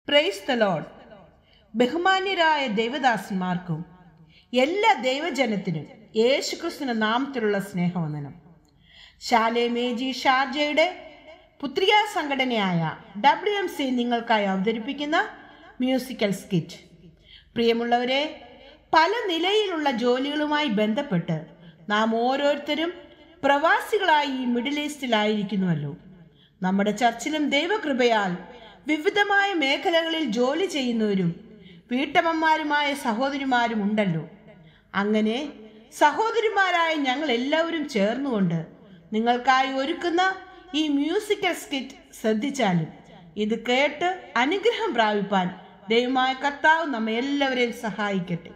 Praise the load ബഹുമാന്യരായ ദൈവദാസന്മാർക്കും എല്ലാ ദൈവജനത്തിനും യേശുക്രിസ്തുവിന്റെ നാമത്തിലുള്ള സ്നേഹവന്ദനം ശാലെ മേജി ഷാർജയുടെ പുത്രിക സംഘടനയായ ഡബ്ല്യു എം സി നിങ്ങൾക്കായി അവതരിപ്പിക്കുന്ന മ്യൂസിക്കൽ സ്കിറ്റ് പ്രിയമുള്ളവരെ പല നിലയിലുള്ള ജോലികളുമായി ബന്ധപ്പെട്ട് നാം ഓരോരുത്തരും പ്രവാസികളായി ഈ മിഡിൽ ഈസ്റ്റിലായിരിക്കുന്നുവല്ലോ നമ്മുടെ ചർച്ചിലും ദൈവകൃപയാൽ വിവിധമായ മേഖലകളിൽ ജോലി ചെയ്യുന്നവരും വീട്ടമ്മമാരുമായ സഹോദരിമാരും ഉണ്ടല്ലോ അങ്ങനെ സഹോദരിമാരായ ഞങ്ങൾ എല്ലാവരും ചേർന്നുകൊണ്ട് നിങ്ങൾക്കായി ഒരുക്കുന്ന ഈ മ്യൂസിക്കൽ സ്കിറ്റ് ശ്രദ്ധിച്ചാലും ഇത് കേട്ട് അനുഗ്രഹം പ്രാപിപ്പാൻ ദൈവമായ കർത്താവ് നമ്മെ എല്ലാവരെയും സഹായിക്കട്ടെ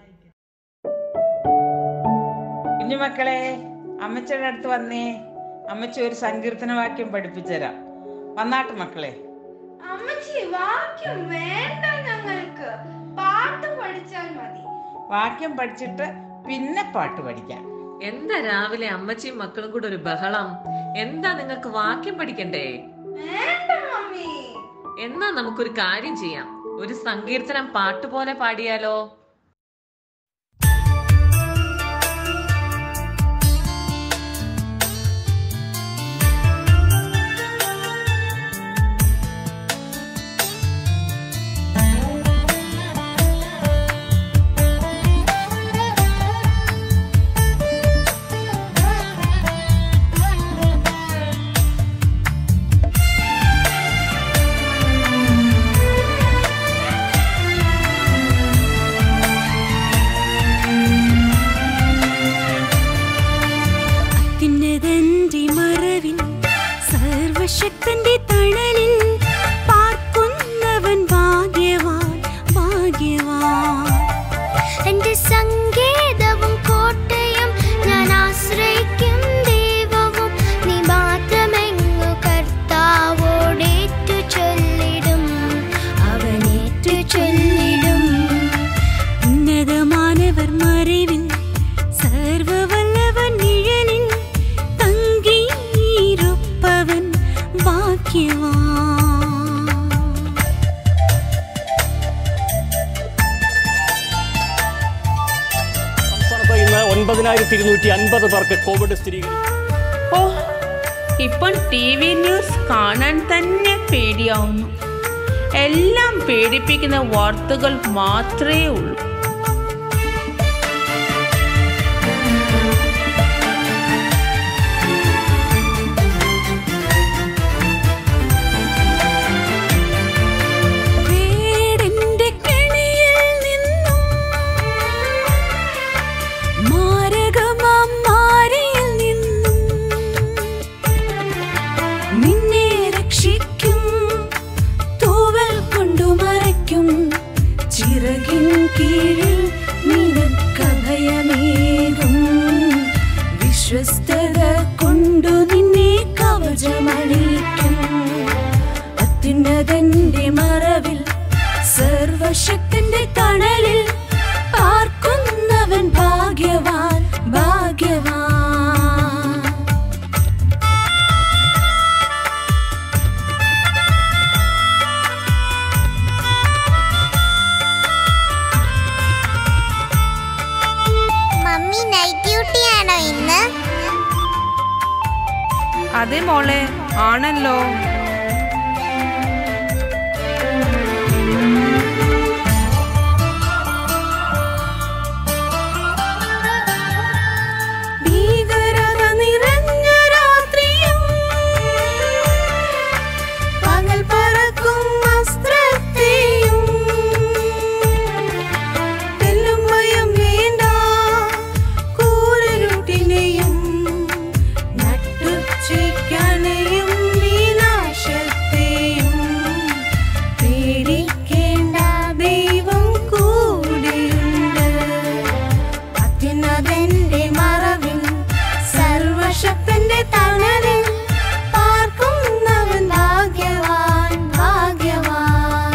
കുഞ്ഞുമക്കളെ അമ്മച്ചിയുടെ അടുത്ത് വന്നേ അമ്മച്ചി ഒരു സങ്കീർത്തന വാക്യം പഠിപ്പിച്ചുതരാം വന്നാട്ട് മക്കളെ അമ്മച്ചി വാക്യം വേണ്ട ഞങ്ങൾക്ക് പാട്ട് പഠിച്ചാൽ മതി വാക്യം പഠിച്ചിട്ട് പിന്നെ പാട്ട് പഠിക്കാം എന്താ രാവിലെ അമ്മച്ചിയും മക്കളും കൂടെ ഒരു ബഹളം എന്താ നിങ്ങൾക്ക് വാക്യം പഠിക്കണ്ടേ വേണ്ട മമ്മി എന്നാ നമുക്കൊരു കാര്യം ചെയ്യാം ഒരു സങ്കീർത്തനം പാട്ട് പോലെ പാടിയാലോ അത്യുന്നതന്റെ മറവിൽ സർവശക്തന്റെ തണലിൽ പാർക്കുന്നവൻ ഭാഗ്യവാൻ ഭാഗ്യവാൻ എന്റെ സങ്കേതവും കോട്ടയും ഞാൻ ആശ്രയിക്കും ദൈവവും നീ മാത്രമെങ്ങു കർത്താവോടേറ്റു ചൊല്ലിടും അവനേറ്റു ചൊല്ലിടും ഉന്നതമാനവർ മறைവിൽ സർവവല്ലവൻ നിഴലിൽ തങ്ങിയിരുപ്പവൻ ഭാഗ്യവാൻ സംസ്ഥാനത്ത് ഇന്ന് ഒൻപതിനായിരത്തി ഇരുന്നൂറ്റി അൻപത് പേർക്ക് കോവിഡ് സ്ഥിരീകരിച്ചു ഓ ഇപ്പം ടി വി ന്യൂസ് കാണാൻ തന്നെ പേടിയാവുന്നു എല്ലാം പേടിപ്പിക്കുന്ന വാർത്തകൾ മാത്രമേ ഉള്ളൂ വേടന്റെ കെണിയിൽ നിന്നും മാരകമാം മാരിയിൽ നിന്നും നിന്നെ രക്ഷിക്കും തൂവൽ കൊണ്ടു മറയ്ക്കും ചിറകിൻ കീഴിൽ നിനക്കഭയമേകും വിശ്വസ്തത കൊണ്ടു നിന്നെ കവചമണിക്കും അത്യുന്നതന്റെ മറവിൽ സർവശക്തന്റെ തണലിൽ പാർക്കുന്നവൻ ഭാഗ്യവാൻ ഭാഗ്യവാൻ മമ്മി നൈറ്റ് ഡ്യൂട്ടി ആണോ ഇന്ന് അതെ മോളെ ആണല്ലോ ഭീകരത നിറഞ്ഞ രാത്രിയും പകൽ പറക്കും അസ്ത്രത്തെയും തെല്ലും ഭയം വേണ്ട കൂരരുട്ടിനെയും നട്ടുച്ചയ്ക്കണയും വിനാശത്തെയും പേടിക്കേണ്ട ദൈവം കൂടെയുണ്ട് അത്യുന്നതന്റെ മറവിൽ സർവശക്തന്റെ തണലിൽ പാർക്കുന്നവൻ ഭാഗ്യവാൻ ഭാഗ്യവാൻ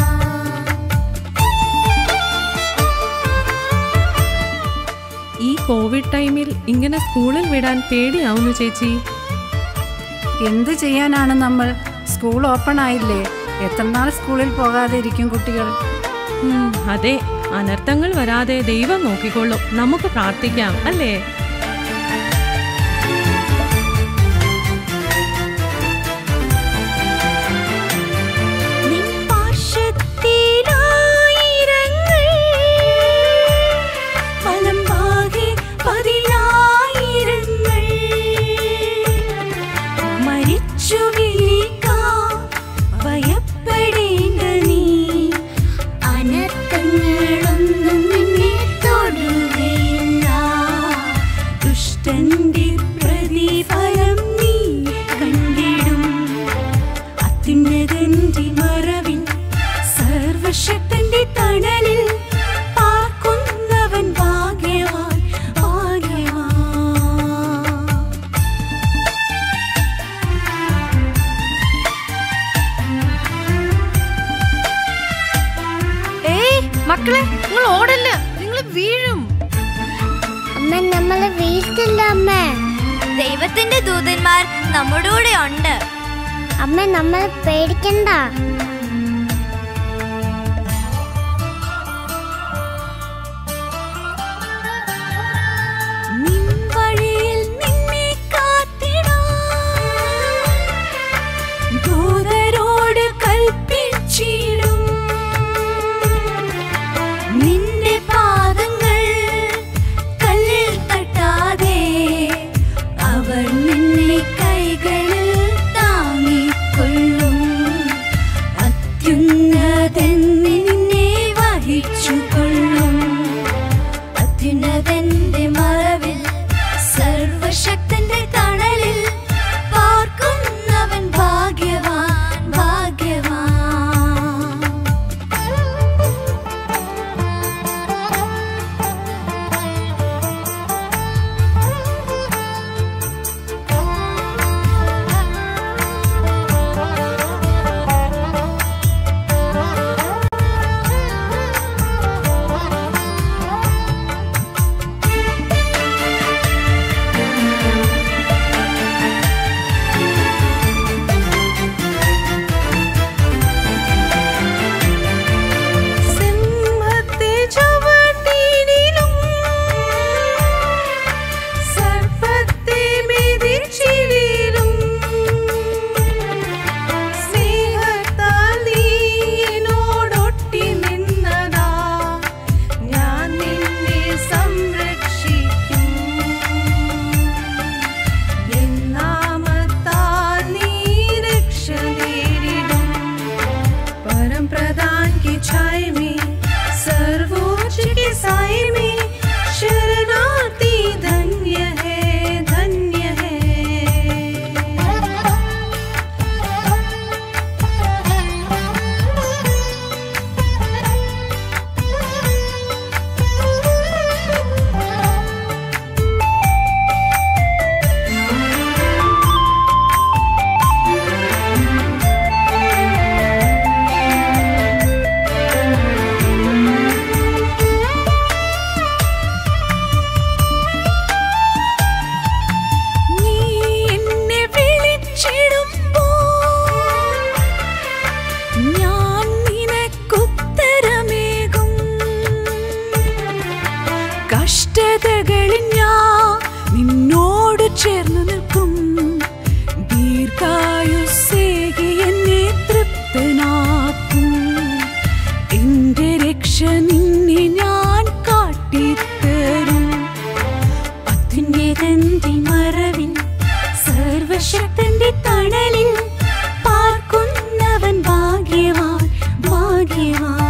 ഈ കോവിഡ് ടൈമിൽ ഇങ്ങനെ സ്കൂളിൽ വിടാൻ പേടിയാവുന്നു ചേച്ചി എന്ത് ചെയ്യാനാണ് നമ്മൾ സ്കൂൾ ഓപ്പൺ ആയില്ലേ എത്ര നാൾ സ്കൂളിൽ പോകാതെ ഇരിക്കും കുട്ടികൾ ഉം, അതെ അനർത്ഥങ്ങൾ വരാതെ ദൈവം നോക്കിക്കൊള്ളും നമുക്ക് പ്രാർത്ഥിക്കാം അല്ലേ നിൻ പാർശ്വത്തിലായിരങ്ങൾ, വലംഭാഗെ പതിനായിരങ്ങൾ. മരിച്ചു വീഴിക്കാം, ഭയപ്പെടേണ്ട നീ. അനർത്ഥങ്ങളൊന്നും നിന്നെ തൊടുകയില്ല. ദുഷ്ടന്റെ പ്രതിഫലം നീ കണ്ടിടും അത്യുന്നതന്റെ മറവിൽ സർവശക്തന്റെ തണലിൽ പാർക്കുന്നവൻ ഭാഗ്യവാൻ ഭാഗ്യവാൻ ഏയ് മക്കളെ നിങ്ങൾ ഓടല്ല നിങ്ങൾ വീഴും അമ്മ നമ്മളെ വീഴ്ത്തില്ല അമ്മ ദൈവത്തിന്റെ ദൂതന്മാർ നമ്മുടെ കൂടെ ഉണ്ട് അമ്മ നമ്മൾ പേടിക്കണ്ട നിൻ വഴിയിൽ നിന്നെ കാത്തിടാൻ ദൂതരോട് കൽപ്പിച്ചിടും നിന്റെ പാദങ്ങൾ കല്ലിൽ തട്ടാതെ അവർ നിന്നെ കൈകളിൽ താങ്ങിക്കൊള്ളും അത്യുന്നതൻ നിന്നെ വഹിച്ചുകൊള്ളും അത്യുന്നതന്റെ മറവിൽ സർവശക്തന്റെ തണലിൽ പാർക്കുന്നവൻ ഭാഗ്യവാൻ ഭാഗ്യവാൻ സിംഹത്തെ ചവിട്ടിയിടിലും സർപ്പത്തെ മെതിച്ചിടിലും സ്നേഹത്താൽ നീ എന്നോടൊട്ടി നിന്നതാ ഞാൻ നിന്നെ സംരക്ഷിക്കും എന്നാമത്താൽ നീ രക്ഷ നേരിടും परम प्रदान की छाई में सर्वोच्च के साए में शरणार्थी धन्य है धन्य है നീ എന്നെ വിളിച്ചിടുമ്പോൾ ഞാൻ നിനക്കുത്തരമേകും കഷ്ടതകളിൽ ഞാൻ നിന്നോട് ചേർന്ന് നിൽക്കും ദീർഘായുസേകി എന്നെ തൃപ്തനാക്കും എന്റെ രക്ഷ നിന്നെ ഞാൻ കാട്ടിത്തരും അത്യുന്നതന്റെ മറവിൽ സർവശക്തന്റെ തണലിൽ പാർക്കുന്നവൻ ഭാഗ്യവാൻ ഭാഗ്യവാൻ